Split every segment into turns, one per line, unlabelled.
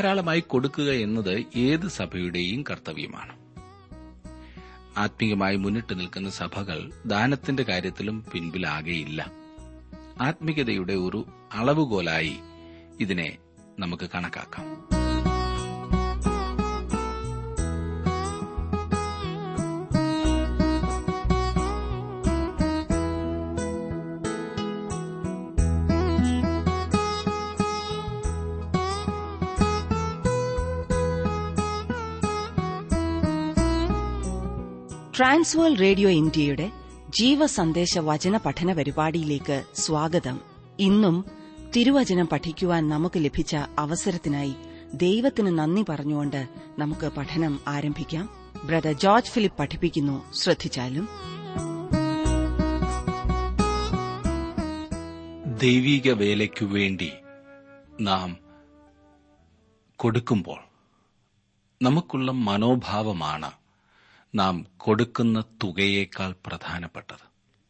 ധാരാളമായി കൊടുക്കുക എന്നത് ഏത് സഭയുടെയും കർത്തവ്യമാണ് ആത്മീയമായി മുന്നിട്ട് നിൽക്കുന്ന സഭകൾ ദാനത്തിന്റെ കാര്യത്തിലും പിൻപിലാകെയില്ല ആത്മീയതയുടെ ഒരു അളവുകോലായി ഇതിനെ നമുക്ക് കണക്കാക്കാം
ട്രാൻസ്വേൾ റേഡിയോ ഇന്ത്യയുടെ ജീവസന്ദേശ വചന പഠന പരിപാടിയിലേക്ക് സ്വാഗതം ഇന്നും തിരുവചനം പഠിക്കുവാൻ നമുക്ക് ലഭിച്ച അവസരത്തിനായി ദൈവത്തിന് നന്ദി പറഞ്ഞുകൊണ്ട് നമുക്ക് പഠനം ആരംഭിക്കാം ബ്രദർ ജോർജ് ഫിലിപ്പ് പഠിപ്പിക്കുന്നു ശ്രദ്ധിച്ചാലും
ദൈവിക വേലയ്ക്കു വേണ്ടി നാം കൊടുക്കുമ്പോൾ നമുക്കുള്ള മനോഭാവമാണ് നാം കൊടുക്കുന്ന തുകയേക്കാൾ പ്രധാനപ്പെട്ടത്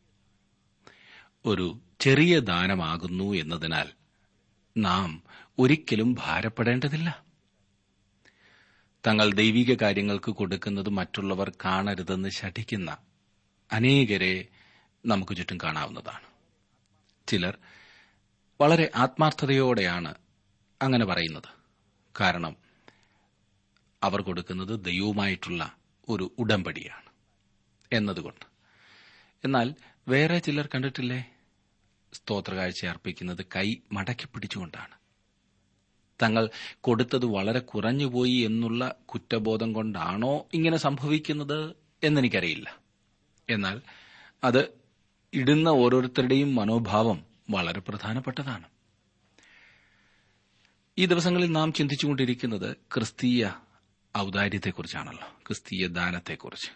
ഒരു ചെറിയ ദാനമാകുന്നു എന്നതിനാൽ നാം ഒരിക്കലും ഭാരപ്പെടേണ്ടതില്ല തങ്ങൾ ദൈവിക കാര്യങ്ങൾക്ക് കൊടുക്കുന്നത് മറ്റുള്ളവർ കാണരുതെന്ന് ശഠിക്കുന്ന അനേകരെ നമുക്ക് ചുറ്റും കാണാവുന്നതാണ് ചിലർ വളരെ ആത്മാർത്ഥതയോടെയാണ് അങ്ങനെ പറയുന്നത് കാരണം അവർ കൊടുക്കുന്നത് ദൈവവുമായിട്ടുള്ള ഒരു ഉടമ്പടിയാണ് എന്നതുകൊണ്ട് എന്നാൽ വേറെ ചിലർ കണ്ടിട്ടില്ലേ സ്തോത്രകാഴ്ച അർപ്പിക്കുന്നത് കൈ മടക്കി പിടിച്ചുകൊണ്ടാണ് തങ്ങൾ കൊടുത്തത് വളരെ കുറഞ്ഞുപോയി എന്നുള്ള കുറ്റബോധം കൊണ്ടാണോ ഇങ്ങനെ സംഭവിക്കുന്നത് എന്നെനിക്കറിയില്ല എന്നാൽ അത് ഇടുന്ന ഓരോരുത്തരുടെയും മനോഭാവം വളരെ പ്രധാനപ്പെട്ടതാണ് ഈ ദിവസങ്ങളിൽ നാം ചിന്തിച്ചുകൊണ്ടിരിക്കുന്നത് ക്രിസ്തീയ ഔദാര്യത്തെക്കുറിച്ചാണല്ലോ ക്രിസ്തീയ ദാനത്തെക്കുറിച്ച്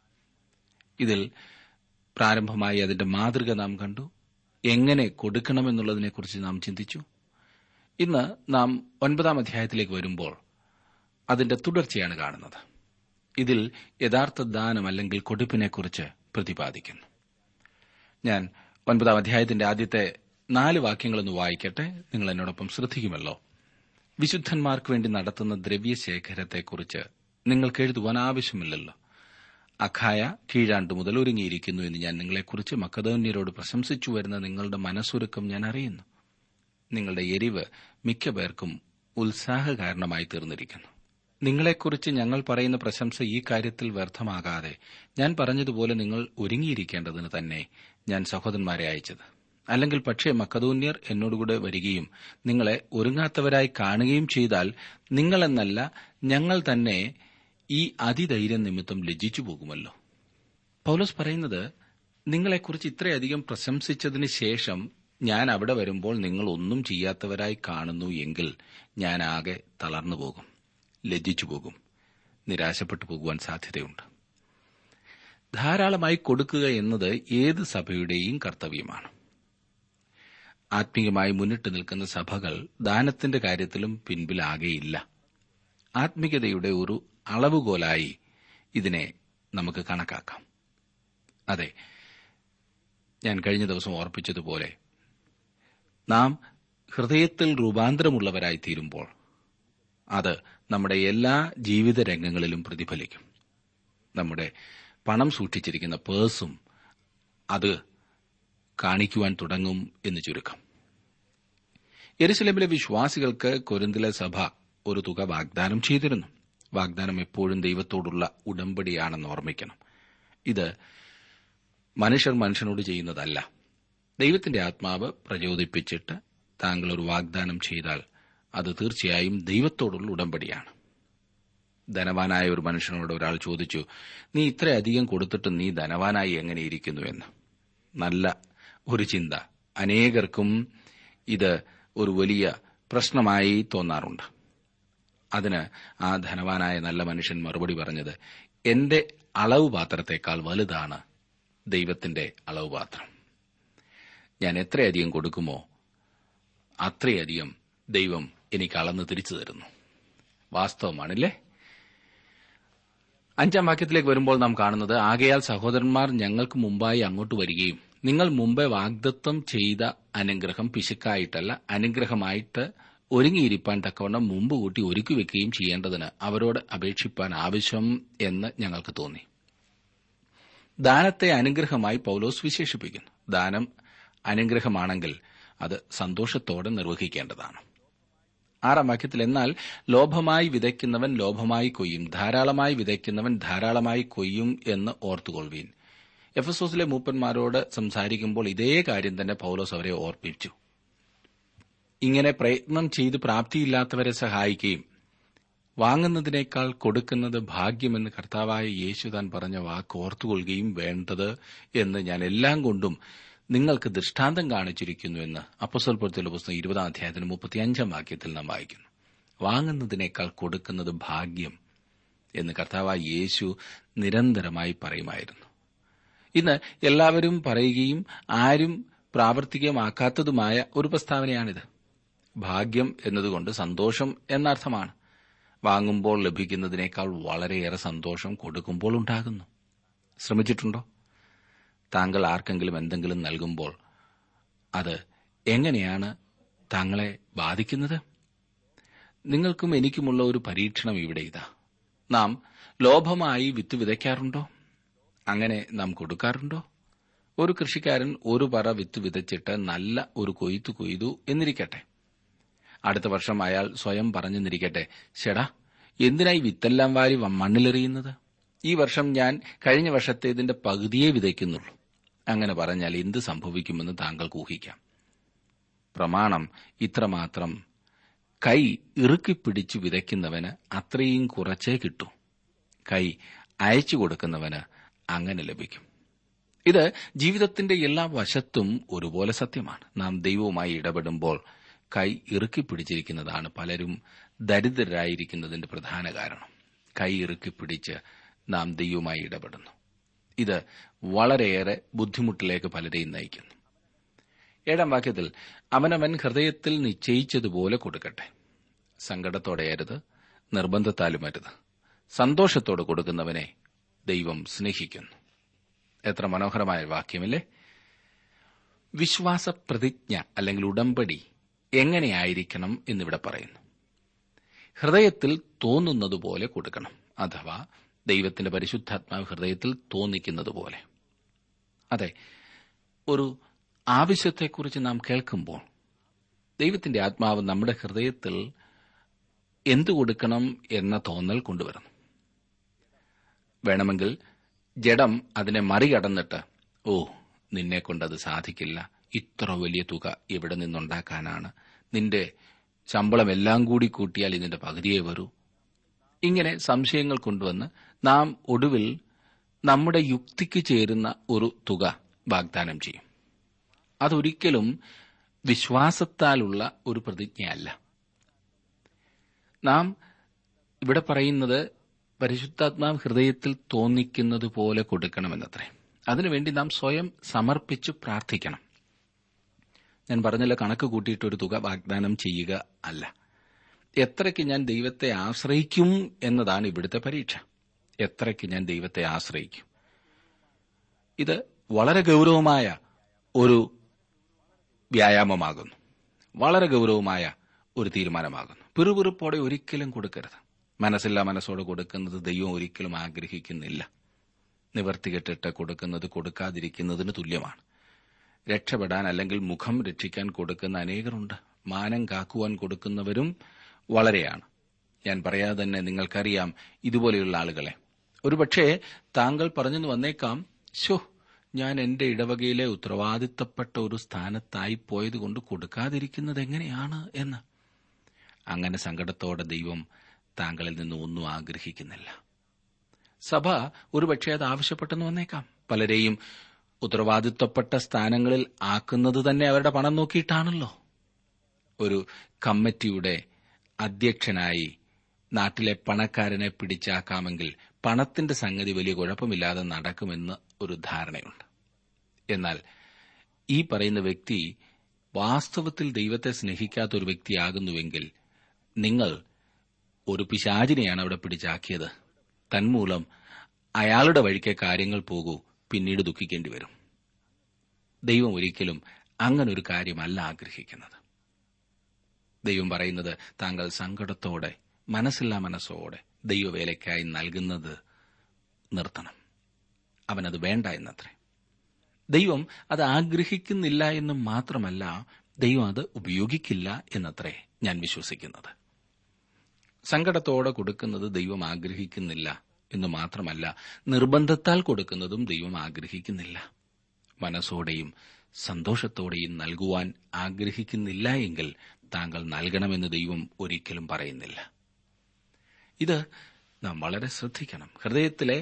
ഇതിൽ പ്രാരംഭമായി അതിന്റെ മാതൃക നാം കണ്ടു എങ്ങനെ കൊടുക്കണമെന്നുള്ളതിനെക്കുറിച്ച് നാം ചിന്തിച്ചു ഇന്ന് നാം ഒൻപതാം അധ്യായത്തിലേക്ക് വരുമ്പോൾ അതിന്റെ തുടർച്ചയാണ് കാണുന്നത് ഇതിൽ യഥാർത്ഥ ദാനം അല്ലെങ്കിൽ കൊടുപ്പിനെക്കുറിച്ച് പ്രതിപാദിക്കുന്നു ഞാൻ ഒൻപതാം അധ്യായത്തിന്റെ ആദ്യത്തെ നാല് വാക്യങ്ങളൊന്ന് വായിക്കട്ടെ നിങ്ങൾ എന്നോടൊപ്പം ശ്രദ്ധിക്കുമല്ലോ വിശുദ്ധന്മാർക്ക് വേണ്ടി നടത്തുന്ന ദ്രവ്യശേഖരത്തെക്കുറിച്ച് നിങ്ങൾക്ക് എഴുതുവാൻ ആവശ്യമില്ലല്ലോ അഖായ കീഴാണ്ടു മുതൽ ഒരുങ്ങിയിരിക്കുന്നു എന്ന് ഞാൻ നിങ്ങളെക്കുറിച്ച് മക്കതോന്യരോട് പ്രശംസിച്ചു വരുന്ന നിങ്ങളുടെ മനസ്സുരുക്കം ഞാൻ അറിയുന്നു നിങ്ങളുടെ എരിവ് മിക്ക പേർക്കും ഉത്സാഹകാരണമായി തീർന്നിരിക്കുന്നു നിങ്ങളെക്കുറിച്ച് ഞങ്ങൾ പറയുന്ന പ്രശംസ ഈ കാര്യത്തിൽ വ്യർത്ഥമാകാതെ ഞാൻ പറഞ്ഞതുപോലെ നിങ്ങൾ ഒരുങ്ങിയിരിക്കേണ്ടതിന് തന്നെ ഞാൻ സഹോദരന്മാരെ അയച്ചത് അല്ലെങ്കിൽ പക്ഷേ മക്കതൂന്യർ എന്നോടുകൂടെ വരികയും നിങ്ങളെ ഒരുങ്ങാത്തവരായി കാണുകയും ചെയ്താൽ നിങ്ങളെന്നല്ല ഞങ്ങൾ തന്നെ ഈ അതിധൈര്യം നിമിത്തം ലജ്ജിച്ചു പോകുമല്ലോ പൗലോസ് പറയുന്നത് നിങ്ങളെക്കുറിച്ച് ഇത്രയധികം പ്രശംസിച്ചതിന് ശേഷം ഞാൻ അവിടെ വരുമ്പോൾ നിങ്ങൾ ഒന്നും ചെയ്യാത്തവരായി കാണുന്നു എങ്കിൽ ഞാൻ ആകെ തളർന്നു പോകും ലജ്ജിച്ചു പോകും നിരാശപ്പെട്ടു പോകുവാൻ സാധ്യതയുണ്ട് ധാരാളമായി കൊടുക്കുക എന്നത് ഏത് സഭയുടെയും കർത്തവ്യമാണ് ആത്മീയമായി മുന്നിട്ട് നിൽക്കുന്ന സഭകൾ ദാനത്തിന്റെ കാര്യത്തിലും പിൻപിലാകെയില്ല ആത്മീയതയുടെ ഒരു അളവുകോലായി ഇതിനെ നമുക്ക് കണക്കാക്കാം അതെ ഞാൻ കഴിഞ്ഞ ദിവസം ഓർപ്പിച്ചതുപോലെ നാം ഹൃദയത്തിൽ രൂപാന്തരമുള്ളവരായി തീരുമ്പോൾ അത് നമ്മുടെ എല്ലാ ജീവിത രംഗങ്ങളിലും പ്രതിഫലിക്കും നമ്മുടെ പണം സൂക്ഷിച്ചിരിക്കുന്ന പേഴ്സും അത് കാണിക്കുവാൻ തുടങ്ങും എന്ന് ചുരുക്കം യെരുസലേമിലെ വിശ്വാസികൾക്ക് കൊരിന്തിലെ സഭ ഒരു തുക വാഗ്ദാനം ചെയ്തിരുന്നു വാഗ്ദാനം എപ്പോഴും ദൈവത്തോടുള്ള ഉടമ്പടിയാണെന്ന് ഓർമ്മിക്കണം ഇത് മനുഷ്യർ മനുഷ്യനോട് ചെയ്യുന്നതല്ല ദൈവത്തിന്റെ ആത്മാവ് പ്രചോദിപ്പിച്ചിട്ട് താങ്കൾ ഒരു വാഗ്ദാനം ചെയ്താൽ അത് തീർച്ചയായും ദൈവത്തോടുള്ള ഉടമ്പടിയാണ് ധനവാനായ ഒരു മനുഷ്യനോട് ഒരാൾ ചോദിച്ചു നീ ഇത്രയധികം കൊടുത്തിട്ട് നീ ധനവാനായി എങ്ങനെയിരിക്കുന്നു എന്ന് നല്ല ഒരു ചിന്ത അനേകർക്കും ഇത് ഒരു വലിയ പ്രശ്നമായി തോന്നാറുണ്ട് അതിന് ആ ധനവാനായ നല്ല മനുഷ്യൻ മറുപടി പറഞ്ഞത് എന്റെ അളവ് പാത്രത്തെക്കാൾ വലുതാണ് ദൈവത്തിന്റെ അളവ് പാത്രം ഞാൻ എത്രയധികം കൊടുക്കുമോ അത്രയധികം ദൈവം എനിക്ക് അളന്ന് തിരിച്ചു തരുന്നു വാസ്തവമാണില്ലേ അഞ്ചാം വാക്യത്തിലേക്ക് വരുമ്പോൾ നാം കാണുന്നത് ആകയാൽ സഹോദരന്മാർ ഞങ്ങൾക്ക് മുമ്പായി അങ്ങോട്ട് വരികയും നിങ്ങൾ മുമ്പേ വാഗ്ദത്വം ചെയ്ത അനുഗ്രഹം പിശുക്കായിട്ടല്ല അനുഗ്രഹമായിട്ട് ഒരുങ്ങിയിരിപ്പാൻ തക്കവണ്ണം മുമ്പ് കൂട്ടി ഒരുക്കി വെക്കുകയും ചെയ്യേണ്ടതിന് അവരോട് അപേക്ഷിപ്പാൻ ആവശ്യം എന്ന് ഞങ്ങൾക്ക് തോന്നി ദാനത്തെ അനുഗ്രഹമായി പൌലോസ് വിശേഷിപ്പിക്കുന്നു ദാനം അനുഗ്രഹമാണെങ്കിൽ അത് സന്തോഷത്തോടെ നിർവഹിക്കേണ്ടതാണ് ആറാം വാക്യത്തിൽ എന്നാൽ ലോഭമായി വിതയ്ക്കുന്നവൻ ലോഭമായി കൊയ്യും ധാരാളമായി വിതയ്ക്കുന്നവൻ ധാരാളമായി കൊയ്യും എന്ന് ഓർത്തുകൊള്ളുവീൻ എഫസോസിലെ മൂപ്പന്മാരോട് സംസാരിക്കുമ്പോൾ ഇതേ കാര്യം തന്നെ പൌലോസ് അവരെ ഓർപ്പിച്ചു ഇങ്ങനെ പ്രയത്നം ചെയ്ത് പ്രാപ്തിയില്ലാത്തവരെ സഹായിക്കുകയും വാങ്ങുന്നതിനേക്കാൾ കൊടുക്കുന്നത് ഭാഗ്യമെന്ന് കർത്താവായ യേശു താൻ പറഞ്ഞ വാക്ക് ഓർത്തുകൊള്ളുകയും വേണ്ടത് എന്ന് ഞാൻ എല്ലാം കൊണ്ടും നിങ്ങൾക്ക് ദൃഷ്ടാന്തം കാണിച്ചിരിക്കുന്നു എന്ന് അപ്പസ്വൽപുരത്തിലെ പുസ്തകം ഇരുപതാം അധ്യായത്തിന് മുപ്പത്തിയഞ്ചാം വാക്യത്തിൽ നാം വായിക്കുന്നു വാങ്ങുന്നതിനേക്കാൾ കൊടുക്കുന്നത് ഭാഗ്യം എന്ന് കർത്താവായ യേശു നിരന്തരമായി പറയുമായിരുന്നു ഇന്ന് എല്ലാവരും പറയുകയും ആരും പ്രാവർത്തികമാക്കാത്തതുമായ ഒരു പ്രസ്താവനയാണിത് ഭാഗ്യം എന്നതുകൊണ്ട് സന്തോഷം എന്നർത്ഥമാണ് വാങ്ങുമ്പോൾ ലഭിക്കുന്നതിനേക്കാൾ വളരെയേറെ സന്തോഷം കൊടുക്കുമ്പോൾ ഉണ്ടാകുന്നു ശ്രമിച്ചിട്ടുണ്ടോ താങ്കൾ ആർക്കെങ്കിലും എന്തെങ്കിലും നൽകുമ്പോൾ അത് എങ്ങനെയാണ് താങ്കളെ ബാധിക്കുന്നത് നിങ്ങൾക്കും എനിക്കുമുള്ള ഒരു പരീക്ഷണം ഇവിടെ ഇതാ നാം ലോഭമായി വിത്ത് വിതയ്ക്കാറുണ്ടോ അങ്ങനെ നാം കൊടുക്കാറുണ്ടോ ഒരു കൃഷിക്കാരൻ ഒരു പറ വിത്ത് വിതച്ചിട്ട് നല്ല ഒരു കൊയ്ത്തു കൊയ്തു എന്നിരിക്കട്ടെ അടുത്ത വർഷം അയാൾ സ്വയം പറഞ്ഞെന്നിരിക്കട്ടെ ഷെടാ എന്തിനായി വിത്തെല്ലാം വാരി മണ്ണിലെറിയുന്നത് ഈ വർഷം ഞാൻ കഴിഞ്ഞ വർഷത്തേതിന്റെ പകുതിയെ വിതയ്ക്കുന്നുള്ളൂ അങ്ങനെ പറഞ്ഞാൽ എന്ത് സംഭവിക്കുമെന്ന് താങ്കൾക്ക് ഊഹിക്കാം പ്രമാണം ഇത്രമാത്രം കൈ ഇറുക്കിപ്പിടിച്ചു വിതയ്ക്കുന്നവന് അത്രയും കുറച്ചേ കിട്ടൂ കൈ അയച്ചു കൊടുക്കുന്നവന് അങ്ങനെ ലഭിക്കും ഇത് ജീവിതത്തിന്റെ എല്ലാ വശത്തും ഒരുപോലെ സത്യമാണ് നാം ദൈവവുമായി ഇടപെടുമ്പോൾ കൈ ഇറുക്കിപ്പിടിച്ചിരിക്കുന്നതാണ് പലരും ദരിദ്രരായിരിക്കുന്നതിന്റെ പ്രധാന കാരണം കൈ ഇറുക്കിപ്പിടിച്ച് നാം ദൈവവുമായി ഇടപെടുന്നു ഇത് വളരെയേറെ ബുദ്ധിമുട്ടിലേക്ക് പലരെയും നയിക്കുന്നു ഏഴാം വാക്യത്തിൽ അവനവൻ ഹൃദയത്തിൽ നിശ്ചയിച്ചതുപോലെ കൊടുക്കട്ടെ സങ്കടത്തോടെയരുത് നിർബന്ധത്താലും അരുത് സന്തോഷത്തോടെ കൊടുക്കുന്നവനെ ദൈവം സ്നേഹിക്കുന്നു എത്ര മനോഹരമായ വാക്യമല്ലേ വിശ്വാസ പ്രതിജ്ഞ അല്ലെങ്കിൽ ഉടമ്പടി എങ്ങനെയായിരിക്കണം എന്നിവിടെ പറയുന്നു ഹൃദയത്തിൽ തോന്നുന്നതുപോലെ കൊടുക്കണം അഥവാ ദൈവത്തിന്റെ പരിശുദ്ധാത്മാവ് ഹൃദയത്തിൽ തോന്നിക്കുന്നതുപോലെ അതെ ഒരു ആവശ്യത്തെക്കുറിച്ച് നാം കേൾക്കുമ്പോൾ ദൈവത്തിന്റെ ആത്മാവ് നമ്മുടെ ഹൃദയത്തിൽ എന്തു കൊടുക്കണം എന്ന തോന്നൽ കൊണ്ടുവരുന്നു വേണമെങ്കിൽ ജഡം അതിനെ മറികടന്നിട്ട് ഓ നിന്നെ കൊണ്ടത് സാധിക്കില്ല ഇത്ര വലിയ തുക എവിടെ നിന്നുണ്ടാക്കാനാണ് നിന്റെ ശമ്പളം എല്ലാം കൂടി കൂട്ടിയാൽ ഇതിന്റെ പകുതിയേ വരൂ ഇങ്ങനെ സംശയങ്ങൾ കൊണ്ടുവന്ന് നാം ഒടുവിൽ നമ്മുടെ യുക്തിക്ക് ചേരുന്ന ഒരു തുക വാഗ്ദാനം ചെയ്യും അതൊരിക്കലും വിശ്വാസത്താലുള്ള ഒരു പ്രതിജ്ഞയല്ല നാം ഇവിടെ പറയുന്നത് പരിശുദ്ധാത്മാവ് ഹൃദയത്തിൽ തോന്നിക്കുന്നത് പോലെ കൊടുക്കണമെന്നത്രേ അതിനുവേണ്ടി നാം സ്വയം സമർപ്പിച്ച് പ്രാർത്ഥിക്കണം ഞാൻ പറഞ്ഞല്ലോ കണക്ക് കൂട്ടിയിട്ട് ഒരു തുക വാഗ്ദാനം ചെയ്യുക അല്ല എത്രയ്ക്ക് ഞാൻ ദൈവത്തെ ആശ്രയിക്കും എന്നതാണ് ഇവിടുത്തെ പരീക്ഷ എത്രയ്ക്ക് ഞാൻ ദൈവത്തെ ആശ്രയിക്കും ഇത് വളരെ ഗൗരവമായ ഒരു വ്യായാമമാകുന്നു വളരെ ഗൗരവമായ ഒരു തീരുമാനമാകുന്നു പിറുപിറുപ്പോടെ ഒരിക്കലും കൊടുക്കരുത് മനസ്സില്ല മനസ്സോടെ കൊടുക്കുന്നത് ദൈവം ഒരിക്കലും ആഗ്രഹിക്കുന്നില്ല നിവർത്തികെട്ടിട്ട് കൊടുക്കുന്നത് കൊടുക്കാതിരിക്കുന്നതിന് തുല്യമാണ് രക്ഷപ്പെടാൻ അല്ലെങ്കിൽ മുഖം രക്ഷിക്കാൻ കൊടുക്കുന്ന അനേകരുണ്ട് മാനം കാക്കുവാൻ കൊടുക്കുന്നവരും വളരെയാണ് ഞാൻ പറയാതെ തന്നെ നിങ്ങൾക്കറിയാം ഇതുപോലെയുള്ള ആളുകളെ ഒരുപക്ഷെ താങ്കൾ പറഞ്ഞു വന്നേക്കാം ശോ ഞാൻ എന്റെ ഇടവകയിലെ ഉത്തരവാദിത്തപ്പെട്ട ഒരു സ്ഥാനത്തായി പോയതുകൊണ്ട് കൊടുക്കാതിരിക്കുന്നത് എങ്ങനെയാണ് എന്ന് അങ്ങനെ സങ്കടത്തോടെ ദൈവം താങ്കളിൽ നിന്ന് ഒന്നും ആഗ്രഹിക്കുന്നില്ല സഭ ഒരുപക്ഷെ അത് ആവശ്യപ്പെട്ടെന്ന് വന്നേക്കാം പലരെയും ഉത്തരവാദിത്വപ്പെട്ട സ്ഥാനങ്ങളിൽ ആക്കുന്നത് തന്നെ അവരുടെ പണം നോക്കിയിട്ടാണല്ലോ ഒരു കമ്മിറ്റിയുടെ അധ്യക്ഷനായി നാട്ടിലെ പണക്കാരനെ പിടിച്ചാക്കാമെങ്കിൽ പണത്തിന്റെ സംഗതി വലിയ കുഴപ്പമില്ലാതെ നടക്കുമെന്ന് ഒരു ധാരണയുണ്ട് എന്നാൽ ഈ പറയുന്ന വ്യക്തി വാസ്തവത്തിൽ ദൈവത്തെ സ്നേഹിക്കാത്ത ഒരു വ്യക്തിയാകുന്നുവെങ്കിൽ നിങ്ങൾ ഒരു പിശാചിനെയാണ് അവിടെ പിടിച്ചാക്കിയത് തന്മൂലം അയാളുടെ വഴിക്ക് കാര്യങ്ങൾ പോകൂ പിന്നീട് ദുഃഖിക്കേണ്ടി വരും ദൈവം ഒരിക്കലും അങ്ങനൊരു കാര്യമല്ല ആഗ്രഹിക്കുന്നത് ദൈവം പറയുന്നത് താങ്കൾ സങ്കടത്തോടെ മനസ്സില്ലാ മനസ്സോടെ ദൈവവേലയ്ക്കായി നൽകുന്നത് നിർത്തണം അവനത് വേണ്ട എന്നത്രേ ദൈവം അത് ആഗ്രഹിക്കുന്നില്ല എന്ന് മാത്രമല്ല ദൈവം അത് ഉപയോഗിക്കില്ല എന്നത്രേ ഞാൻ വിശ്വസിക്കുന്നത് സങ്കടത്തോടെ കൊടുക്കുന്നത് ദൈവം ആഗ്രഹിക്കുന്നില്ല എന്ന് മാത്രമല്ല നിർബന്ധത്താൽ കൊടുക്കുന്നതും ദൈവം ആഗ്രഹിക്കുന്നില്ല മനസ്സോടെയും സന്തോഷത്തോടെയും നൽകുവാൻ ആഗ്രഹിക്കുന്നില്ല എങ്കിൽ താങ്കൾ നൽകണമെന്ന് ദൈവം ഒരിക്കലും പറയുന്നില്ല ഇത് നാം വളരെ ശ്രദ്ധിക്കണം ഹൃദയത്തിലെ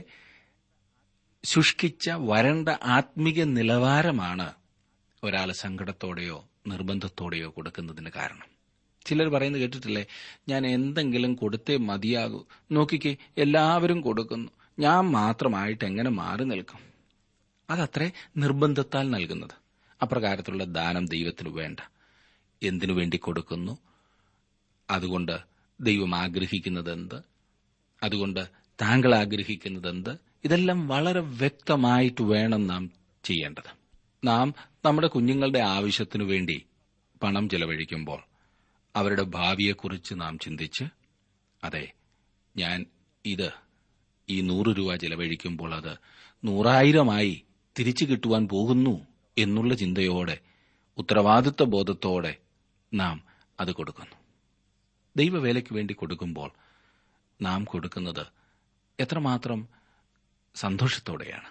ശുഷ്കിച്ച വരണ്ട ആത്മീക നിലവാരമാണ് ഒരാൾ സങ്കടത്തോടെയോ നിർബന്ധത്തോടെയോ കൊടുക്കുന്നതിന് കാരണം ചിലർ പറയുന്നത് കേട്ടിട്ടില്ലേ ഞാൻ എന്തെങ്കിലും കൊടുത്തേ മതിയാകൂ നോക്കിക്കേ എല്ലാവരും കൊടുക്കുന്നു ഞാൻ മാത്രമായിട്ട് എങ്ങനെ മാറി നിൽക്കും അതത്രേ നിർബന്ധത്താൽ നൽകുന്നത് അപ്രകാരത്തിലുള്ള ദാനം ദൈവത്തിന് വേണ്ട എന്തിനു വേണ്ടി കൊടുക്കുന്നു അതുകൊണ്ട് ദൈവം ആഗ്രഹിക്കുന്നത് എന്ത് അതുകൊണ്ട് താങ്കൾ ആഗ്രഹിക്കുന്നത് എന്ത് ഇതെല്ലാം വളരെ വ്യക്തമായിട്ട് വേണം നാം ചെയ്യേണ്ടത് നാം നമ്മുടെ കുഞ്ഞുങ്ങളുടെ ആവശ്യത്തിനു വേണ്ടി പണം ചെലവഴിക്കുമ്പോൾ അവരുടെ ഭാവിയെക്കുറിച്ച് നാം ചിന്തിച്ച് അതെ ഞാൻ ഇത് ഈ നൂറ് രൂപ ചെലവഴിക്കുമ്പോൾ അത് നൂറായിരമായി തിരിച്ചു കിട്ടുവാൻ പോകുന്നു എന്നുള്ള ചിന്തയോടെ ഉത്തരവാദിത്വ ബോധത്തോടെ നാം അത് കൊടുക്കുന്നു ദൈവവേലയ്ക്ക് വേണ്ടി കൊടുക്കുമ്പോൾ നാം കൊടുക്കുന്നത് എത്രമാത്രം സന്തോഷത്തോടെയാണ്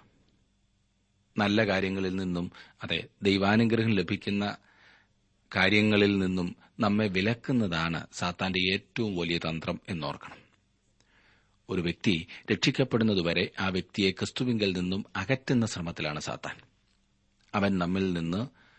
നല്ല കാര്യങ്ങളിൽ നിന്നും അതെ ദൈവാനുഗ്രഹം ലഭിക്കുന്ന കാര്യങ്ങളിൽ നിന്നും നമ്മെ വിലക്കുന്നതാണ് സാത്താന്റെ ഏറ്റവും വലിയ തന്ത്രം എന്നോർക്കണം ഒരു വ്യക്തി രക്ഷിക്കപ്പെടുന്നതുവരെ ആ വ്യക്തിയെ ക്രിസ്തുവിങ്കിൽ നിന്നും അകറ്റുന്ന ശ്രമത്തിലാണ് സാത്താൻ അവൻ നമ്മിൽ നിന്ന്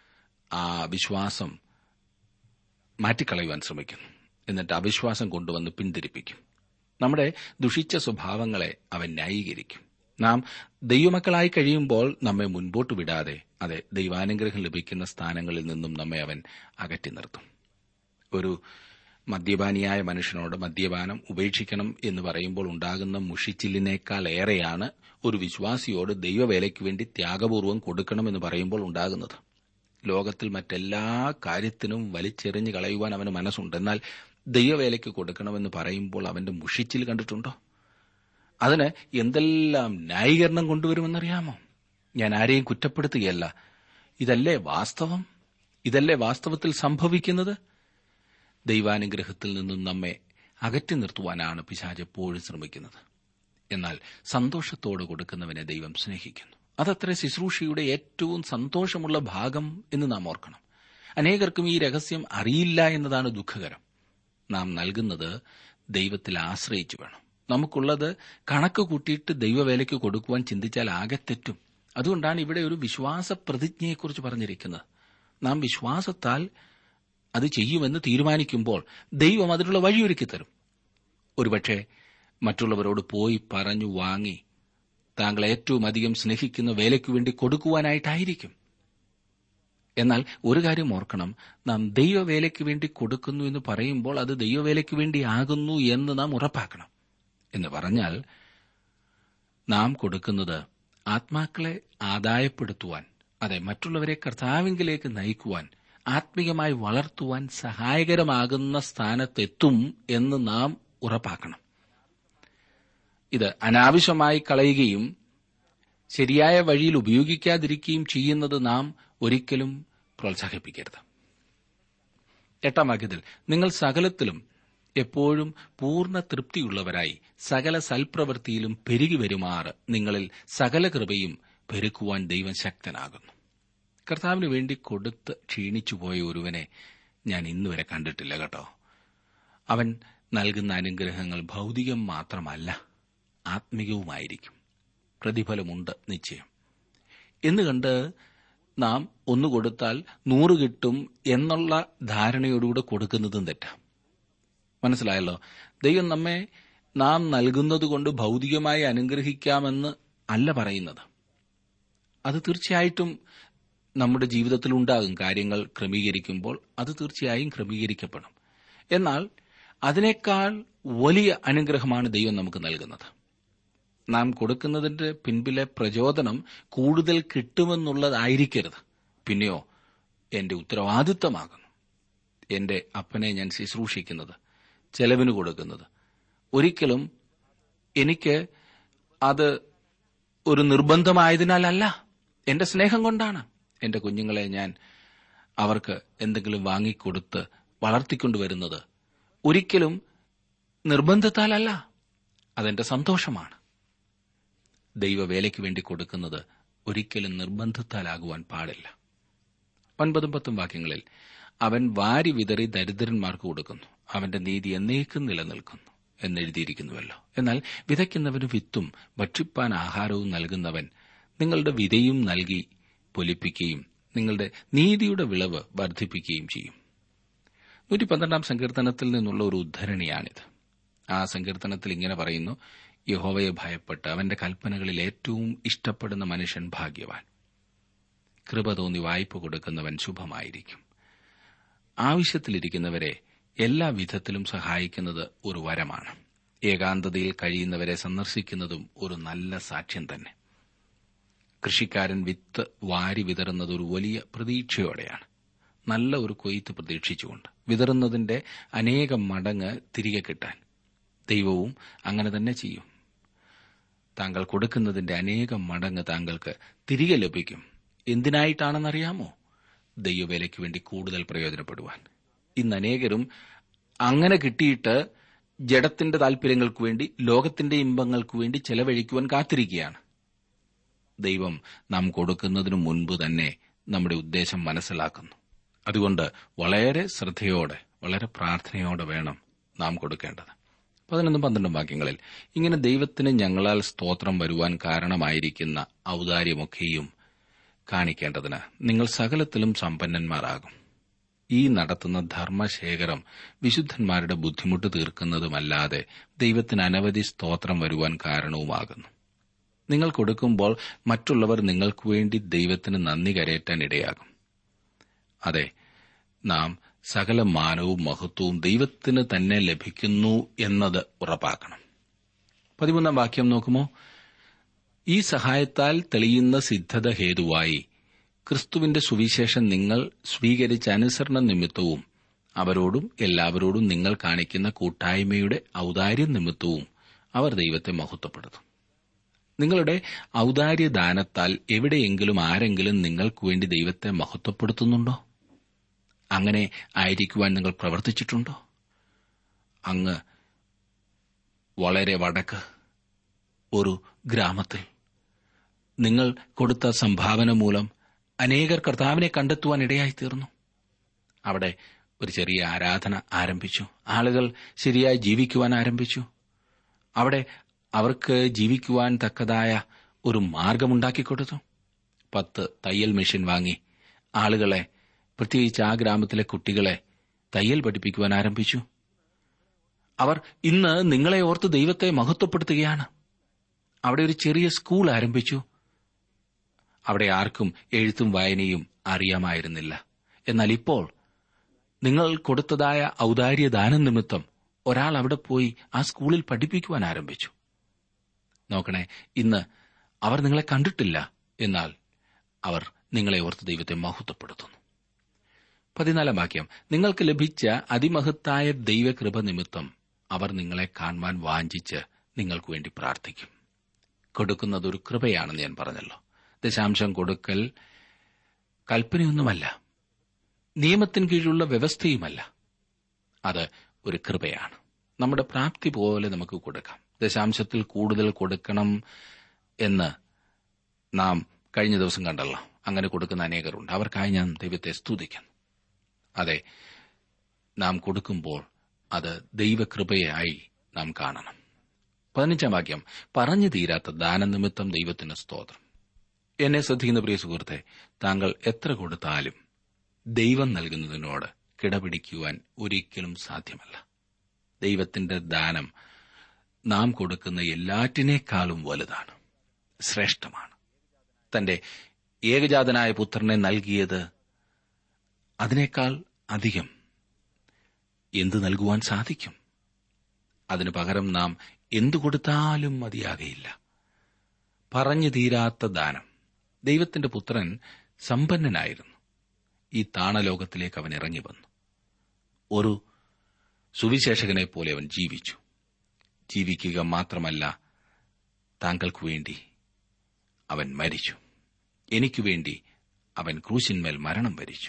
ആ വിശ്വാസം മാറ്റിക്കളയുവാൻ ശ്രമിക്കുന്നു എന്നിട്ട് അവിശ്വാസം കൊണ്ടുവന്ന് പിന്തിരിപ്പിക്കും നമ്മുടെ ദുഷിച്ച സ്വഭാവങ്ങളെ അവൻ ന്യായീകരിക്കും നാം ദൈവമക്കളായി കഴിയുമ്പോൾ നമ്മെ മുൻപോട്ട് വിടാതെ അതെ ദൈവാനുഗ്രഹം ലഭിക്കുന്ന സ്ഥാനങ്ങളിൽ നിന്നും നമ്മെ അവൻ അകറ്റി നിർത്തും ഒരു മദ്യപാനിയായ മനുഷ്യനോട് മദ്യപാനം ഉപേക്ഷിക്കണം എന്ന് പറയുമ്പോൾ ഉണ്ടാകുന്ന മുഷിച്ചിലിനേക്കാൾ ഏറെയാണ് ഒരു വിശ്വാസിയോട് ദൈവവേലയ്ക്ക് വേണ്ടി ത്യാഗപൂർവ്വം കൊടുക്കണമെന്ന് പറയുമ്പോൾ ഉണ്ടാകുന്നത് ലോകത്തിൽ മറ്റെല്ലാ കാര്യത്തിനും വലിച്ചെറിഞ്ഞ് കളയുവാൻ അവന് മനസ്സുണ്ട് എന്നാൽ ദൈവവേലയ്ക്ക് കൊടുക്കണമെന്ന് പറയുമ്പോൾ അവന്റെ മുഷിച്ചിൽ കണ്ടിട്ടുണ്ടോ അതിന് എന്തെല്ലാം ന്യായീകരണം കൊണ്ടുവരുമെന്നറിയാമോ ഞാൻ ആരെയും കുറ്റപ്പെടുത്തുകയല്ല ഇതല്ലേ വാസ്തവം ഇതല്ലേ വാസ്തവത്തിൽ സംഭവിക്കുന്നത് ദൈവാനുഗ്രഹത്തിൽ നിന്നും നമ്മെ അകറ്റി നിർത്തുവാനാണ് പിശാജ് എപ്പോഴും ശ്രമിക്കുന്നത് എന്നാൽ സന്തോഷത്തോട് കൊടുക്കുന്നവനെ ദൈവം സ്നേഹിക്കുന്നു അതത്ര ശുശ്രൂഷയുടെ ഏറ്റവും സന്തോഷമുള്ള ഭാഗം എന്ന് നാം ഓർക്കണം അനേകർക്കും ഈ രഹസ്യം അറിയില്ല എന്നതാണ് ദുഃഖകരം നാം നൽകുന്നത് ദൈവത്തിൽ ആശ്രയിച്ചു വേണം നമുക്കുള്ളത് കണക്ക് കൂട്ടിയിട്ട് ദൈവവേലയ്ക്ക് കൊടുക്കുവാൻ ചിന്തിച്ചാൽ ആകെ തെറ്റും അതുകൊണ്ടാണ് ഇവിടെ ഒരു വിശ്വാസ പ്രതിജ്ഞയെക്കുറിച്ച് പറഞ്ഞിരിക്കുന്നത് നാം വിശ്വാസത്താൽ അത് ചെയ്യുമെന്ന് തീരുമാനിക്കുമ്പോൾ ദൈവം അതിനുള്ള വഴിയൊരുക്കി തരും ഒരുപക്ഷെ മറ്റുള്ളവരോട് പോയി പറഞ്ഞു വാങ്ങി താങ്കൾ ഏറ്റവും അധികം സ്നേഹിക്കുന്ന വേലയ്ക്കു വേണ്ടി കൊടുക്കുവാനായിട്ടായിരിക്കും എന്നാൽ ഒരു കാര്യം ഓർക്കണം നാം ദൈവവേലയ്ക്ക് വേണ്ടി കൊടുക്കുന്നു എന്ന് പറയുമ്പോൾ അത് ദൈവവേലയ്ക്ക് വേണ്ടി ആകുന്നു എന്ന് നാം ഉറപ്പാക്കണം എന്ന് പറഞ്ഞാൽ നാം കൊടുക്കുന്നത് ആത്മാക്കളെ ആദായപ്പെടുത്തുവാൻ അതെ മറ്റുള്ളവരെ കർത്താവിങ്കിലേക്ക് നയിക്കുവാൻ ആത്മീയമായി വളർത്തുവാൻ സഹായകരമാകുന്ന സ്ഥാനത്തെത്തും എന്ന് നാം ഉറപ്പാക്കണം ഇത് അനാവശ്യമായി കളയുകയും ശരിയായ വഴിയിൽ ഉപയോഗിക്കാതിരിക്കുകയും ചെയ്യുന്നത് നാം ഒരിക്കലും പ്രോത്സാഹിപ്പിക്കരുത് എട്ടാം വാക്യത്തിൽ നിങ്ങൾ സകലത്തിലും എപ്പോഴും പൂർണ്ണ തൃപ്തിയുള്ളവരായി സകല സൽപ്രവൃത്തിയിലും പെരുകി വരുമാറ് നിങ്ങളിൽ സകല കൃപയും പെരുക്കുവാൻ ദൈവം ശക്തനാകുന്നു കർത്താവിന് വേണ്ടി കൊടുത്ത് ക്ഷീണിച്ചുപോയ ഒരുവനെ ഞാൻ ഇന്നുവരെ കണ്ടിട്ടില്ല കേട്ടോ അവൻ നൽകുന്ന അനുഗ്രഹങ്ങൾ ഭൗതികം മാത്രമല്ല ആത്മികവുമായിരിക്കും പ്രതിഫലമുണ്ട് നിശ്ചയം എന്ന് കണ്ട് നാം ഒന്ന് കൊടുത്താൽ നൂറ് കിട്ടും എന്നുള്ള ധാരണയോടുകൂടെ കൊടുക്കുന്നതും തെറ്റാം മനസ്സിലായല്ലോ ദൈവം നമ്മെ നാം നൽകുന്നതുകൊണ്ട് ഭൗതികമായി അനുഗ്രഹിക്കാമെന്ന് അല്ല പറയുന്നത് അത് തീർച്ചയായിട്ടും നമ്മുടെ ജീവിതത്തിൽ ഉണ്ടാകും കാര്യങ്ങൾ ക്രമീകരിക്കുമ്പോൾ അത് തീർച്ചയായും ക്രമീകരിക്കപ്പെടും എന്നാൽ അതിനേക്കാൾ വലിയ അനുഗ്രഹമാണ് ദൈവം നമുക്ക് നൽകുന്നത് നാം കൊടുക്കുന്നതിന്റെ പിൻപിലെ പ്രചോദനം കൂടുതൽ കിട്ടുമെന്നുള്ളതായിരിക്കരുത് പിന്നെയോ എന്റെ ഉത്തരവാദിത്തമാകുന്നു എന്റെ അപ്പനെ ഞാൻ ശുശ്രൂഷിക്കുന്നത് ചെലവിന് കൊടുക്കുന്നത് ഒരിക്കലും എനിക്ക് അത് ഒരു നിർബന്ധമായതിനാലല്ല എന്റെ സ്നേഹം കൊണ്ടാണ് എന്റെ കുഞ്ഞുങ്ങളെ ഞാൻ അവർക്ക് എന്തെങ്കിലും വാങ്ങിക്കൊടുത്ത് വളർത്തിക്കൊണ്ടുവരുന്നത് ഒരിക്കലും നിർബന്ധത്താലല്ല അതെന്റെ സന്തോഷമാണ് ദൈവവേലയ്ക്ക് വേണ്ടി കൊടുക്കുന്നത് ഒരിക്കലും നിർബന്ധത്താലാകുവാൻ പാടില്ല ഒൻപതും പത്തും വാക്യങ്ങളിൽ അവൻ വാരി വിതറി ദരിദ്രന്മാർക്ക് കൊടുക്കുന്നു അവന്റെ നീതി എന്നേക്കും നിലനിൽക്കുന്നു എന്നെഴുതിയിരിക്കുന്നുവല്ലോ എന്നാൽ വിതയ്ക്കുന്നവന് വിത്തും ഭക്ഷിപ്പാൻ ആഹാരവും നൽകുന്നവൻ നിങ്ങളുടെ വിതയും നൽകി പൊലിപ്പിക്കുകയും നിങ്ങളുടെ നീതിയുടെ വിളവ് വർദ്ധിപ്പിക്കുകയും ചെയ്യും നൂറ്റി പന്ത്രണ്ടാം സങ്കീർത്തനത്തിൽ നിന്നുള്ള ഒരു ഉദ്ധരണിയാണിത് ആ സങ്കീർത്തനത്തിൽ ഇങ്ങനെ പറയുന്നു യഹോവയെ ഭയപ്പെട്ട് അവന്റെ കൽപ്പനകളിൽ ഏറ്റവും ഇഷ്ടപ്പെടുന്ന മനുഷ്യൻ ഭാഗ്യവാൻ കൃപ തോന്നി വായ്പ കൊടുക്കുന്നവൻ ശുഭമായിരിക്കും ആവശ്യത്തിലിരിക്കുന്നവരെ എല്ലാ വിധത്തിലും സഹായിക്കുന്നത് ഒരു വരമാണ് ഏകാന്തതയിൽ കഴിയുന്നവരെ സന്ദർശിക്കുന്നതും ഒരു നല്ല സാക്ഷ്യം തന്നെ കൃഷിക്കാരൻ വിത്ത് വാരി വിതറുന്നത് ഒരു വലിയ പ്രതീക്ഷയോടെയാണ് നല്ല ഒരു കൊയ്ത്ത് പ്രതീക്ഷിച്ചുകൊണ്ട് വിതറുന്നതിന്റെ അനേകം മടങ്ങ് തിരികെ കിട്ടാൻ ദൈവവും അങ്ങനെ തന്നെ ചെയ്യും താങ്കൾ കൊടുക്കുന്നതിന്റെ അനേകം മടങ്ങ് താങ്കൾക്ക് തിരികെ ലഭിക്കും എന്തിനായിട്ടാണെന്നറിയാമോ ദൈവവേലയ്ക്ക് വേണ്ടി കൂടുതൽ പ്രയോജനപ്പെടുവാൻ ഇന്ന് അനേകരും അങ്ങനെ കിട്ടിയിട്ട് ജഡത്തിന്റെ താൽപര്യങ്ങൾക്ക് വേണ്ടി ലോകത്തിന്റെ ഇമ്പങ്ങൾക്ക് വേണ്ടി ചെലവഴിക്കുവാൻ കാത്തിരിക്കുകയാണ് ദൈവം നാം കൊടുക്കുന്നതിനു മുൻപ് തന്നെ നമ്മുടെ ഉദ്ദേശം മനസ്സിലാക്കുന്നു അതുകൊണ്ട് വളരെ ശ്രദ്ധയോടെ വളരെ പ്രാർത്ഥനയോടെ വേണം നാം കൊടുക്കേണ്ടത് പതിനൊന്നും പന്ത്രണ്ടും വാക്യങ്ങളിൽ ഇങ്ങനെ ദൈവത്തിന് ഞങ്ങളാൽ സ്തോത്രം വരുവാൻ കാരണമായിരിക്കുന്ന ഔദാര്യമൊക്കെയും കാണിക്കേണ്ടതിന് നിങ്ങൾ സകലത്തിലും സമ്പന്നന്മാരാകും ഈ നടത്തുന്ന ധർമ്മശേഖരം വിശുദ്ധന്മാരുടെ ബുദ്ധിമുട്ട് തീർക്കുന്നതുമല്ലാതെ ദൈവത്തിന് അനവധി സ്തോത്രം വരുവാൻ കാരണവുമാകുന്നു നിങ്ങൾ കൊടുക്കുമ്പോൾ മറ്റുള്ളവർ നിങ്ങൾക്ക് വേണ്ടി ദൈവത്തിന് നന്ദി കരയറ്റാൻ ഇടയാകും അതെ നാം സകല മാനവും മഹത്വവും ദൈവത്തിന് തന്നെ ലഭിക്കുന്നു എന്നത് ഉറപ്പാക്കണം പതിമൂന്നാം വാക്യം നോക്കുമോ ഈ സഹായത്താൽ തെളിയുന്ന സിദ്ധത ഹേതുവായി ക്രിസ്തുവിന്റെ സുവിശേഷം നിങ്ങൾ സ്വീകരിച്ച അനുസരണ നിമിത്തവും അവരോടും എല്ലാവരോടും നിങ്ങൾ കാണിക്കുന്ന കൂട്ടായ്മയുടെ ഔദാര്യ നിമിത്തവും അവർ ദൈവത്തെ മഹത്വപ്പെടുത്തും നിങ്ങളുടെ ഔദാര്യദാനത്താൽ എവിടെയെങ്കിലും ആരെങ്കിലും നിങ്ങൾക്ക് വേണ്ടി ദൈവത്തെ മഹത്വപ്പെടുത്തുന്നുണ്ടോ അങ്ങനെ ആയിരിക്കുവാൻ നിങ്ങൾ പ്രവർത്തിച്ചിട്ടുണ്ടോ അങ്ങ് വളരെ വടക്ക് ഒരു ഗ്രാമത്തിൽ നിങ്ങൾ കൊടുത്ത സംഭാവന മൂലം അനേകർ കർത്താവിനെ കണ്ടെത്തുവാൻ ഇടയായി തീർന്നു അവിടെ ഒരു ചെറിയ ആരാധന ആരംഭിച്ചു ആളുകൾ ശരിയായി ജീവിക്കുവാൻ ആരംഭിച്ചു അവിടെ അവർക്ക് ജീവിക്കുവാൻ തക്കതായ ഒരു മാർഗമുണ്ടാക്കിക്കൊടുത്തു പത്ത് തയ്യൽ മെഷീൻ വാങ്ങി ആളുകളെ പ്രത്യേകിച്ച് ആ ഗ്രാമത്തിലെ കുട്ടികളെ തയ്യൽ പഠിപ്പിക്കുവാൻ ആരംഭിച്ചു അവർ ഇന്ന് നിങ്ങളെ ഓർത്ത് ദൈവത്തെ മഹത്വപ്പെടുത്തുകയാണ് അവിടെ ഒരു ചെറിയ സ്കൂൾ ആരംഭിച്ചു അവിടെ ആർക്കും എഴുത്തും വായനയും അറിയാമായിരുന്നില്ല എന്നാൽ ഇപ്പോൾ നിങ്ങൾ കൊടുത്തതായ ഔദാര്യ ദാനം നിമിത്തം ഒരാൾ അവിടെ പോയി ആ സ്കൂളിൽ പഠിപ്പിക്കുവാൻ ആരംഭിച്ചു നോക്കണേ ഇന്ന് അവർ നിങ്ങളെ കണ്ടിട്ടില്ല എന്നാൽ അവർ നിങ്ങളെ ഓർത്ത് ദൈവത്തെ മഹത്വപ്പെടുത്തുന്നു പതിനാലാം വാക്യം നിങ്ങൾക്ക് ലഭിച്ച അതിമഹത്തായ ദൈവകൃപ നിമിത്തം അവർ നിങ്ങളെ കാണുവാൻ വാഞ്ചിച്ച് നിങ്ങൾക്ക് വേണ്ടി പ്രാർത്ഥിക്കും കൊടുക്കുന്നത് ഒരു കൃപയാണെന്ന് ഞാൻ പറഞ്ഞല്ലോ ദശാംശം കൊടുക്കൽ കൽപ്പനയൊന്നുമല്ല നിയമത്തിന് കീഴിലുള്ള വ്യവസ്ഥയുമല്ല അത് ഒരു കൃപയാണ് നമ്മുടെ പ്രാപ്തി പോലെ നമുക്ക് കൊടുക്കാം ദശാംശത്തിൽ കൂടുതൽ കൊടുക്കണം എന്ന് നാം കഴിഞ്ഞ ദിവസം കണ്ടല്ലോ അങ്ങനെ കൊടുക്കുന്ന അനേകരുണ്ട് അവർക്കായി ഞാൻ ദൈവത്തെ സ്തുതിക്കുന്നു അതെ നാം കൊടുക്കുമ്പോൾ അത് ദൈവകൃപയായി നാം കാണണം പതിനഞ്ചാം വാക്യം പറഞ്ഞു തീരാത്ത ദാനനിമിത്തം ദൈവത്തിന് സ്തോത്രം എന്നെ ശ്രദ്ധിക്കുന്ന പ്രിയ സുഹൃത്തെ താങ്കൾ എത്ര കൊടുത്താലും ദൈവം നൽകുന്നതിനോട് കിടപിടിക്കുവാൻ ഒരിക്കലും സാധ്യമല്ല ദൈവത്തിന്റെ ദാനം നാം കൊടുക്കുന്ന എല്ലാറ്റിനേക്കാളും വലുതാണ് ശ്രേഷ്ഠമാണ് തന്റെ ഏകജാതനായ പുത്രനെ നൽകിയത് അതിനേക്കാൾ അധികം എന്ത് നൽകുവാൻ സാധിക്കും അതിനു പകരം നാം എന്തു കൊടുത്താലും മതിയാകയില്ല പറഞ്ഞു തീരാത്ത ദാനം ദൈവത്തിന്റെ പുത്രൻ സമ്പന്നനായിരുന്നു ഈ താണലോകത്തിലേക്ക് അവൻ ഇറങ്ങി വന്നു ഒരു സുവിശേഷകനെ പോലെ അവൻ ജീവിച്ചു ജീവിക്കുക മാത്രമല്ല താങ്കൾക്കു വേണ്ടി അവൻ മരിച്ചു എനിക്കു വേണ്ടി അവൻ ക്രൂശിന്മേൽ മരണം വരിച്ചു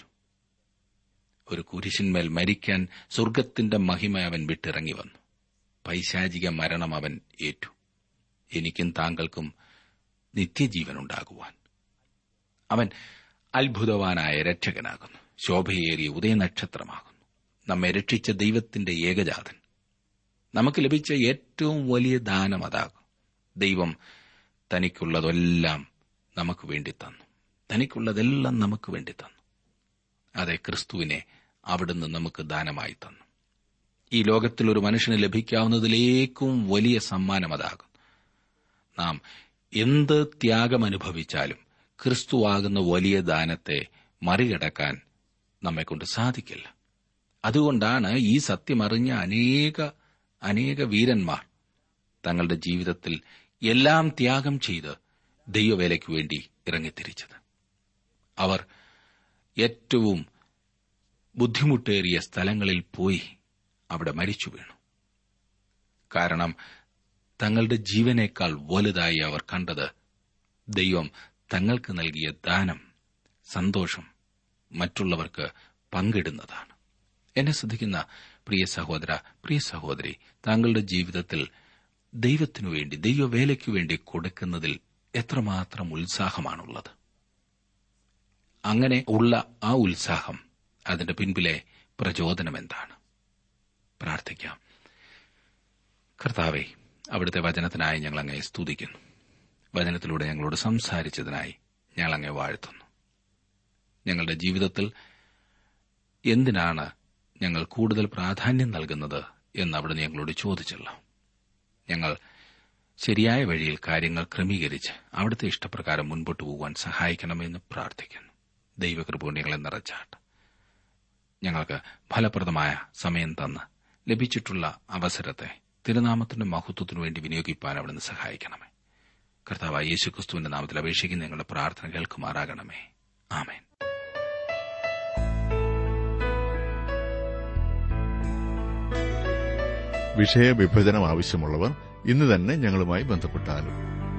ഒരു കുരിശിന്മേൽ മരിക്കാൻ സ്വർഗത്തിന്റെ മഹിമ അവൻ വിട്ടിറങ്ങി വന്നു പൈശാചിക മരണം അവൻ ഏറ്റു എനിക്കും താങ്കൾക്കും നിത്യജീവനുണ്ടാകുവാൻ അവൻ അത്ഭുതവാനായ രക്ഷകനാകുന്നു ശോഭയേറിയ ഉദയനക്ഷത്രമാകുന്നു നമ്മെ രക്ഷിച്ച ദൈവത്തിന്റെ ഏകജാതൻ നമുക്ക് ലഭിച്ച ഏറ്റവും വലിയ ദാനം അതാകും ദൈവം തനിക്കുള്ളതെല്ലാം നമുക്ക് വേണ്ടി തന്നു തനിക്കുള്ളതെല്ലാം നമുക്ക് വേണ്ടി തന്നു അതെ ക്രിസ്തുവിനെ അവിടുന്ന് നമുക്ക് ദാനമായി തന്നു ഈ ലോകത്തിൽ ഒരു മനുഷ്യന് ലഭിക്കാവുന്നതിലേക്കും വലിയ സമ്മാനം അതാകും നാം എന്ത് ത്യാഗം അനുഭവിച്ചാലും ക്രിസ്തുവാകുന്ന വലിയ ദാനത്തെ മറികടക്കാൻ നമ്മെക്കൊണ്ട് സാധിക്കില്ല അതുകൊണ്ടാണ് ഈ സത്യമറിഞ്ഞ അനേക അനേക വീരന്മാർ തങ്ങളുടെ ജീവിതത്തിൽ എല്ലാം ത്യാഗം ചെയ്ത് ദൈവവേലയ്ക്കു വേണ്ടി ഇറങ്ങിത്തിരിച്ചത് അവർ ഏറ്റവും ബുദ്ധിമുട്ടേറിയ സ്ഥലങ്ങളിൽ പോയി അവിടെ മരിച്ചു വീണു കാരണം തങ്ങളുടെ ജീവനേക്കാൾ വലുതായി അവർ കണ്ടത് ദൈവം തങ്ങൾക്ക് നൽകിയ ദാനം സന്തോഷം മറ്റുള്ളവർക്ക് പങ്കിടുന്നതാണ് എന്നെ ശ്രദ്ധിക്കുന്ന പ്രിയ സഹോദര പ്രിയ സഹോദരി താങ്കളുടെ ജീവിതത്തിൽ ദൈവത്തിനു വേണ്ടി ദൈവവേലയ്ക്കു വേണ്ടി കൊടുക്കുന്നതിൽ എത്രമാത്രം ഉത്സാഹമാണുള്ളത് അങ്ങനെ ഉള്ള ആ ഉത്സാഹം അതിന്റെ പിൻപിലെ പ്രചോദനം എന്താണ് പ്രാർത്ഥിക്കാം കർത്താവെ അവിടുത്തെ വചനത്തിനായി ഞങ്ങൾ അങ്ങയെ സ്തുതിക്കുന്നു വചനത്തിലൂടെ ഞങ്ങളോട് സംസാരിച്ചതിനായി ഞങ്ങൾ അങ്ങെ വാഴ്ത്തുന്നു ഞങ്ങളുടെ ജീവിതത്തിൽ എന്തിനാണ് ഞങ്ങൾ കൂടുതൽ പ്രാധാന്യം നൽകുന്നത് എന്ന് അവിടുന്ന് ഞങ്ങളോട് ചോദിച്ചല്ലോ ഞങ്ങൾ ശരിയായ വഴിയിൽ കാര്യങ്ങൾ ക്രമീകരിച്ച് അവിടുത്തെ ഇഷ്ടപ്രകാരം മുൻപോട്ട് പോകുവാൻ സഹായിക്കണമെന്ന് പ്രാർത്ഥിക്കുന്നു ദൈവകൃപൂണ്യങ്ങളെ നിറച്ചാട്ട് ഞങ്ങൾക്ക് ഫലപ്രദമായ സമയം തന്ന് ലഭിച്ചിട്ടുള്ള അവസരത്തെ തിരുനാമത്തിന്റെ മഹത്വത്തിനു വേണ്ടി വിനിയോഗിക്കാൻ അവിടുന്ന് സഹായിക്കണമേ കർത്താവ് യേശുക്രിസ്തുവിന്റെ നാമത്തിൽ അപേക്ഷിക്കുന്ന ഞങ്ങളുടെ പ്രാർത്ഥന കേൾക്കുമാറാകണമേ ആമേൻ
വിഷയവിഭജനം ആവശ്യമുള്ളവർ ഇന്ന് തന്നെ ഞങ്ങളുമായി ബന്ധപ്പെട്ടാലും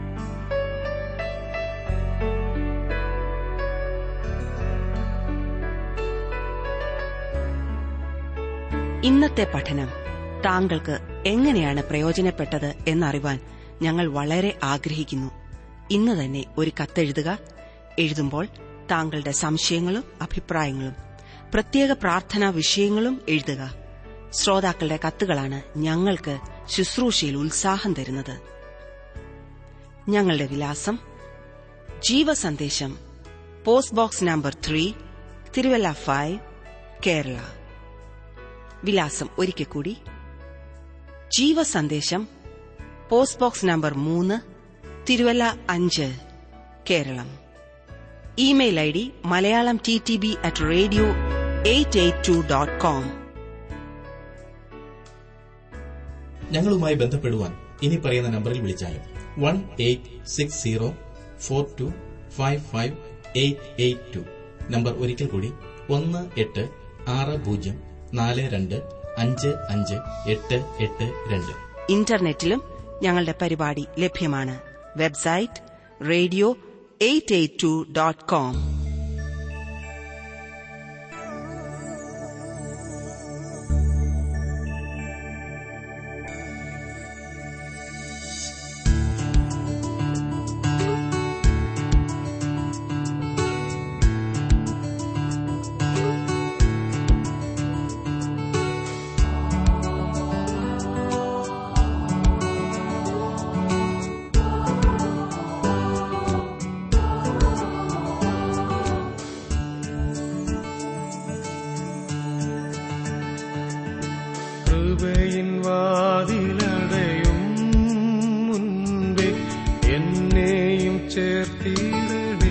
ഇന്നത്തെ പഠനം താങ്കൾക്ക് എങ്ങനെയാണ് പ്രയോജനപ്പെട്ടത് എന്നറിവാൻ ഞങ്ങൾ വളരെ ആഗ്രഹിക്കുന്നു ഇന്ന് തന്നെ ഒരു കത്തെഴുതുക എഴുതുമ്പോൾ താങ്കളുടെ സംശയങ്ങളും അഭിപ്രായങ്ങളും പ്രത്യേക പ്രാർത്ഥനാ വിഷയങ്ങളും എഴുതുക ശ്രോതാക്കളുടെ കത്തുകളാണ് ഞങ്ങൾക്ക് ശുശ്രൂഷയിൽ ഉത്സാഹം തരുന്നത് ഞങ്ങളുടെ വിലാസം ജീവസന്ദേശം post box number three Thiruvalla five Kerala വിലാസം ഒരിക്കൽ കൂടി ജീവസന്ദേശം പോസ്റ്റ് ബോക്സ് നമ്പർ മൂന്ന് തിരുവല്ല അഞ്ച് Keralam email ID Malayalam T T B at radio eight eight two dot com
ഞങ്ങളുമായി ബന്ധപ്പെടുവാൻ ഇനി പറയുന്ന നമ്പറിൽ വിളിച്ചാലും one eight six zero four two five five eight eight two number ഒരിക്കൽ കൂടി ഒന്ന് എട്ട് ആറ് പൂജ്യം നാല് രണ്ട് അഞ്ച് അഞ്ച് എട്ട് എട്ട് രണ്ട്
ഇന്റർനെറ്റിലും ഞങ്ങളുടെ പരിപാടി ലഭ്യമാണ് website radio eight eight two dot com
കൃപയിൻ വാതിലടയും മുൻപേ എന്നെയും ചേർത്തിടണേ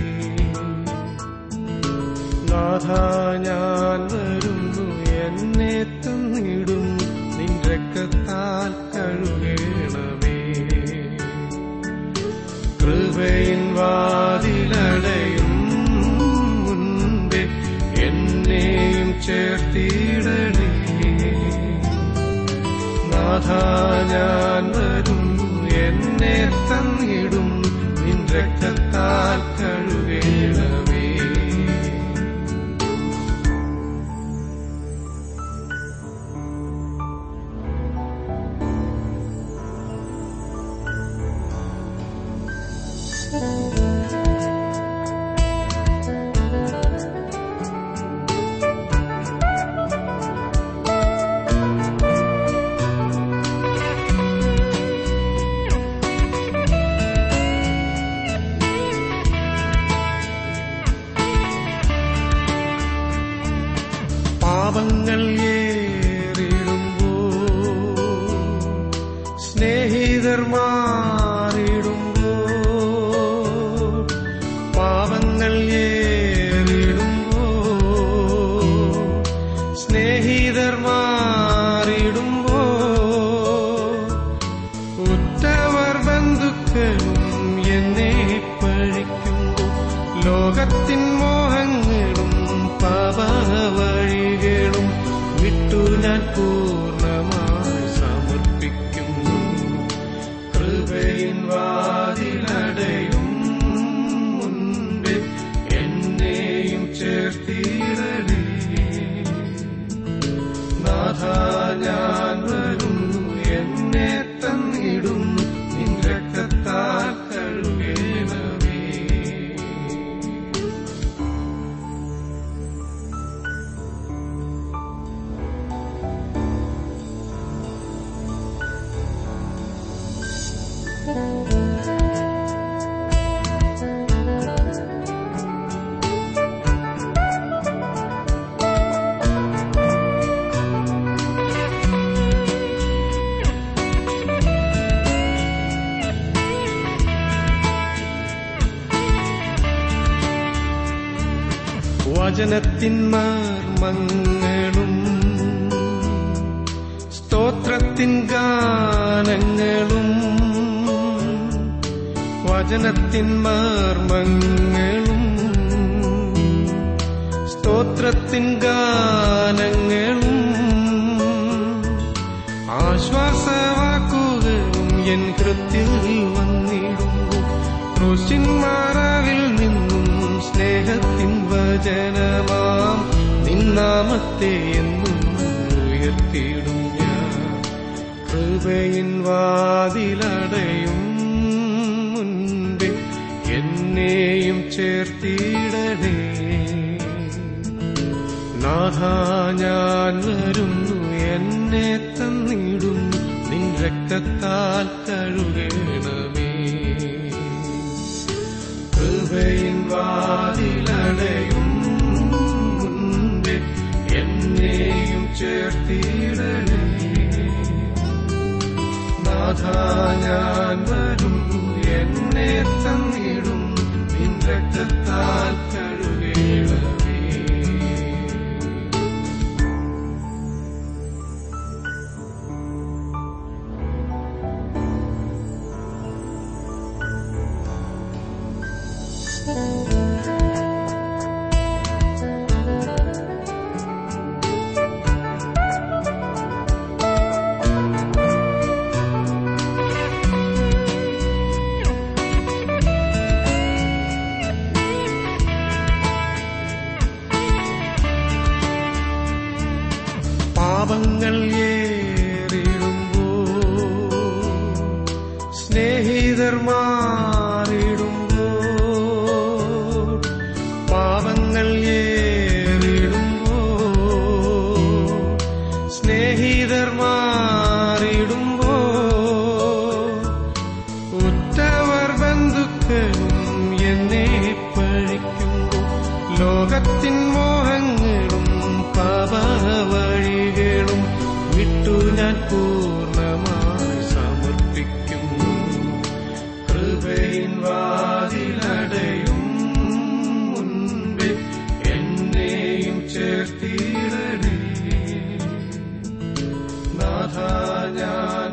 നാഥ ഞാൻ വരുന്നു എന്നെ തന്നിടും നിൻ രക്തത്താൽ കഴുകണമേ കൃപയിൻ വാതിലടയും മുൻപേ എന്നെയും ചേർത്തിടണേ നാഥ ഞാൻ വരുന്നു എന്നെ തന്നിടും നിൻ രക്തത്താൽ കഴുകേണമേ പാപങ്ങൾ ഏറിടുമ്പോ സ്നേഹിതർ മാറിടുമ്പോ പാപങ്ങൾ ഏറിടുമ്പോ സ്നേഹിതർ മാറിടുമ്പോ ഉറ്റവർ ബന്ധുക്കളും എന്നെ പഴിക്കുമ്പോ ലോകത്തിൻ മോഹങ്ങളും പാപവഴികളും വിട്ടു ഞാൻ പൂർണ്ണമായി സമർപ്പിക്കുന്നു കൃപയിൻ വാതിലടയും മുൻപേ എന്നെയും ചേർത്തിടണേ നാഥ ഞാൻ വരുന്നു എന്നെ തന്നിടും നിൻ രക്തത്താൽ കഴുകേണമേ വചനത്തിൻ മർമ്മങ്ങളും സ്തോത്രത്തിൻ ഗാനങ്ങളും വചനത്തിൻ മർമ്മങ്ങളും സ്തോത്രത്തിൻ ഗാനങ്ങളും ആശ്വാസവാക്കുകളും എൻ കൃത്തിൽ വന്നിടുമ്പോൾ ക്രൂശിൻ മാറാവിൽ നിന്നും സ്നേഹത്തിൻ വചനമാം നിന്നാമത്തെ എന്നും ഉയർത്തിയിടും ഞാൻ കൃപയിൻ വാതിലടയും മുൻപേ എന്നെയും ചേർത്തിടണേ നാഥ ഞാൻ വരുന്നു എന്നെ തന്നിടും നിൻ രക്തത്താൽ കഴുകണമേ കൃപയിൻ വാതിലടയും മുൻപേ എന്നെയും ചേർത്തിടണേ നാഥ ഞാൻ വരുന്നു എന്നെ തന്നിടും നിൻ രക്തത്താൽ കഴുകണമേ പാപങ്ങൾ ഏറിടുമ്പോ സ്നേഹിതർ മാറിടുമ്പോ പാപങ്ങൾ ഏറിടുമ്പോ സ്നേഹിതർ മാറിടുമ്പോ ഉറ്റവർ ബന്ധുക്കളും എന്നെ പഴിക്കുമ്പോ ലോകത്തിൻ മോഹങ്ങളും പാപവഴികളും വിട്ടു ഞാൻ പൂർണ്ണമായി സമർപ്പിക്കുന്നു കൃപയിൻ വാതിലടയും മുൻപേ എന്നെയും ചേർത്തിടണേ നാഥ ഞാൻ